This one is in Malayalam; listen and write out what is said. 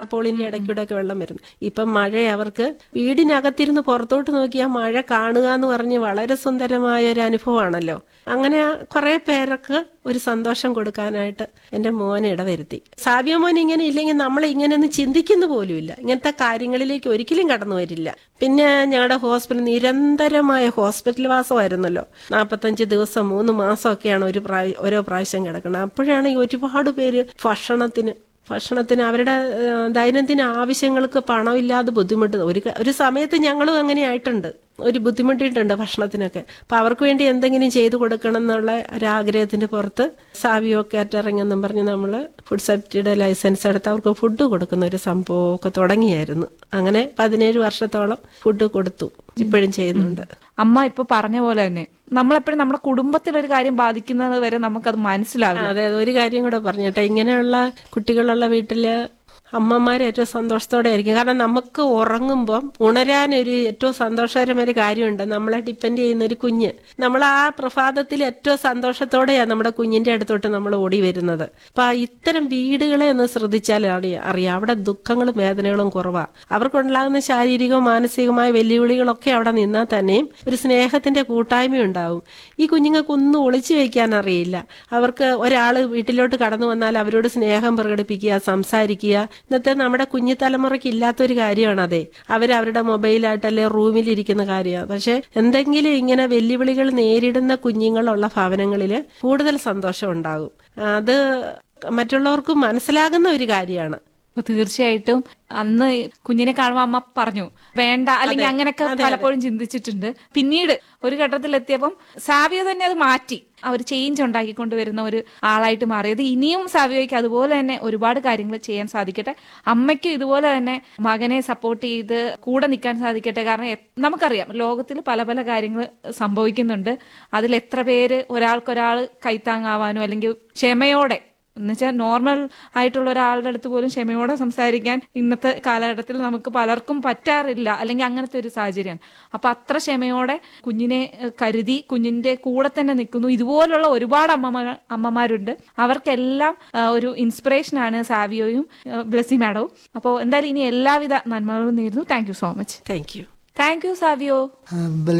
ടാർപോളിന്റെ ഇടയ്ക്കൂടെ ഒക്കെ വെള്ളം വരുന്നു ഇപ്പം മഴ അവർക്ക് വീടിനകത്തിരുന്ന് പുറത്തോട്ട് നോക്കിയാൽ മഴ കാണുക എന്ന് പറഞ്ഞ് വളരെ സുന്ദരമായ ഒരു അനുഭവമാണല്ലോ അങ്ങനെ കുറെ പേർക്ക് ഒരു സന്തോഷം കൊടുക്കാനായിട്ട് എന്റെ മോനെ ഇടവരുത്തി സാബിയ മോൻ ഇങ്ങനെ ഇല്ലെങ്കിൽ നമ്മൾ ഇങ്ങനെയൊന്നും ചിന്തിക്കുന്ന പോലുമില്ല ഇങ്ങനത്തെ കാര്യങ്ങളിലേക്ക് ഒരിക്കലും കടന്നു വരില്ല പിന്നെ ഞങ്ങളുടെ ഹോസ്പിറ്റൽ നിരന്തരമായ ഹോസ്പിറ്റൽ വാസമായിരുന്നല്ലോ നാൽപ്പത്തഞ്ച് ദിവസം മൂന്ന് മാസമൊക്കെയാണ് ഒരു പ്രാവശ്യം ഓരോ പ്രാവശ്യം കിടക്കുന്നത് അപ്പോഴാണ് ഈ ഒരുപാട് പേര് ഭക്ഷണത്തിന് ഭക്ഷണത്തിന് അവരുടെ ഏഹ്, ദൈനംദിന ആവശ്യങ്ങൾക്ക് പണമില്ലാതെ ബുദ്ധിമുട്ട് ഒരു ക- ഒരു സമയത്ത് ഞങ്ങളും അങ്ങനെ ആയിട്ടുണ്ട് ഒരു ബുദ്ധിമുട്ടിയിട്ടുണ്ട് ഭക്ഷണത്തിനൊക്കെ അപ്പൊ അവർക്ക് വേണ്ടി എന്തെങ്കിലും ചെയ്തു കൊടുക്കണം എന്നുള്ള ഒരാഗ്രഹത്തിന്റെ പുറത്ത് സാവിയോ കാറ്ററിംഗ് എന്നും പറഞ്ഞ് നമ്മൾ ഫുഡ് സേഫ്റ്റിയുടെ ലൈസൻസ് എടുത്ത് അവർക്ക് ഫുഡ് കൊടുക്കുന്ന ഒരു സംഭവമൊക്കെ തുടങ്ങിയായിരുന്നു അങ്ങനെ പതിനേഴ് വർഷത്തോളം ഫുഡ് കൊടുത്തു ഇപ്പോഴും ചെയ്യുന്നുണ്ട് അമ്മ ഇപ്പൊ പറഞ്ഞ പോലെ തന്നെ നമ്മളെപ്പോഴും നമ്മുടെ കുടുംബത്തിൽ ഒരു കാര്യം ബാധിക്കുന്നത് വരെ നമുക്കത് മനസ്സിലാവില്ല അതെ ഒരു കാര്യം കൂടെ പറഞ്ഞിട്ടെ ഇങ്ങനെയുള്ള കുട്ടികളുള്ള വീട്ടില് അമ്മമാർ ഏറ്റവും സന്തോഷത്തോടെ ആയിരിക്കും കാരണം നമുക്ക് ഉറങ്ങുമ്പം ഉണരാൻ ഒരു ഏറ്റവും സന്തോഷകരമായ ഒരു കാര്യമുണ്ട് നമ്മളെ ഡിപ്പെൻഡ് ചെയ്യുന്ന ഒരു കുഞ്ഞ് നമ്മൾ ആ പ്രഭാതത്തിൽ ഏറ്റവും സന്തോഷത്തോടെയാണ് നമ്മുടെ കുഞ്ഞിന്റെ അടുത്തോട്ട് നമ്മൾ ഓടി വരുന്നത് അപ്പൊ ആ ഇത്തരം വീടുകളെ ഒന്ന് ശ്രദ്ധിച്ചാൽ അറിയാം അറിയാം അവിടെ ദുഃഖങ്ങളും വേദനകളും കുറവാ അവർക്കുണ്ടാകുന്ന ശാരീരികവും മാനസികമായ വെല്ലുവിളികളൊക്കെ അവിടെ നിന്നാൽ തന്നെയും ഒരു സ്നേഹത്തിന്റെ കൂട്ടായ്മ ഉണ്ടാവും ഈ കുഞ്ഞുങ്ങൾക്ക് ഒന്നും ഒളിച്ചു വെക്കാൻ അറിയില്ല അവർക്ക് ഒരാൾ വീട്ടിലോട്ട് കടന്നു വന്നാൽ അവരോട് സ്നേഹം പ്രകടിപ്പിക്കുക സംസാരിക്കുക ഇന്നത്തെ നമ്മുടെ കുഞ്ഞു തലമുറയ്ക്ക് ഇല്ലാത്തൊരു കാര്യമാണ് അതെ അവർ അവരുടെ മൊബൈലായിട്ടല്ലേ റൂമിലിരിക്കുന്ന കാര്യമാണ് പക്ഷെ എന്തെങ്കിലും ഇങ്ങനെ വെല്ലുവിളികൾ നേരിടുന്ന കുഞ്ഞുങ്ങളുള്ള ഭവനങ്ങളിൽ കൂടുതൽ സന്തോഷം ഉണ്ടാകും അത് മറ്റുള്ളവർക്ക് മനസ്സിലാകുന്ന ഒരു കാര്യമാണ് അപ്പൊ തീർച്ചയായിട്ടും അന്ന് കുഞ്ഞിനെ കാണുമ്പോൾ അമ്മ പറഞ്ഞു വേണ്ട അല്ലെങ്കിൽ അങ്ങനെയൊക്കെ പലപ്പോഴും ചിന്തിച്ചിട്ടുണ്ട് പിന്നീട് ഒരു ഘട്ടത്തിൽ എത്തിയപ്പം സാവിയ തന്നെ അത് മാറ്റി ആ ഒരു ചേഞ്ച് ഉണ്ടാക്കിക്കൊണ്ട് വരുന്ന ഒരു ആളായിട്ട് മാറിയത് ഇനിയും സാവിയോയ്ക്ക് അതുപോലെ തന്നെ ഒരുപാട് കാര്യങ്ങൾ ചെയ്യാൻ സാധിക്കട്ടെ അമ്മയ്ക്കും ഇതുപോലെ തന്നെ മകനെ സപ്പോർട്ട് ചെയ്ത് കൂടെ നിൽക്കാൻ സാധിക്കട്ടെ കാരണം എ- നമുക്കറിയാം ലോകത്തിൽ പല പല കാര്യങ്ങൾ സംഭവിക്കുന്നുണ്ട് അതിൽ എത്ര പേര് ഒരാൾക്കൊരാൾ കൈത്താങ്ങാവാനോ അല്ലെങ്കിൽ ക്ഷമയോടെ എന്നുവെച്ചാൽ നോർമൽ ആയിട്ടുള്ള ഒരാളുടെ അടുത്ത് പോലും ക്ഷമയോടെ സംസാരിക്കാൻ ഇന്നത്തെ കാലഘട്ടത്തിൽ നമുക്ക് പലർക്കും പറ്റാറില്ല അല്ലെങ്കിൽ അങ്ങനത്തെ ഒരു സാഹചര്യമാണ് അപ്പൊ അത്ര ക്ഷമയോടെ കുഞ്ഞിനെ ഏഹ്, കരുതി കുഞ്ഞിന്റെ കൂടെ തന്നെ നിൽക്കുന്നു ഇതുപോലുള്ള ഒരുപാട് അമ്മമാർ അമ്മമാരുണ്ട് അവർക്കെല്ലാം ആ, ഒരു ഇൻസ്പിറേഷനാണ് സാവിയോയും ഏഹ്, ബ്ലെസി മാഡവും അപ്പോൾ എന്തായാലും ഇനി എല്ലാവിധ നന്മകളും നേരുന്നു thank you so much thank you thank you Savio ആ,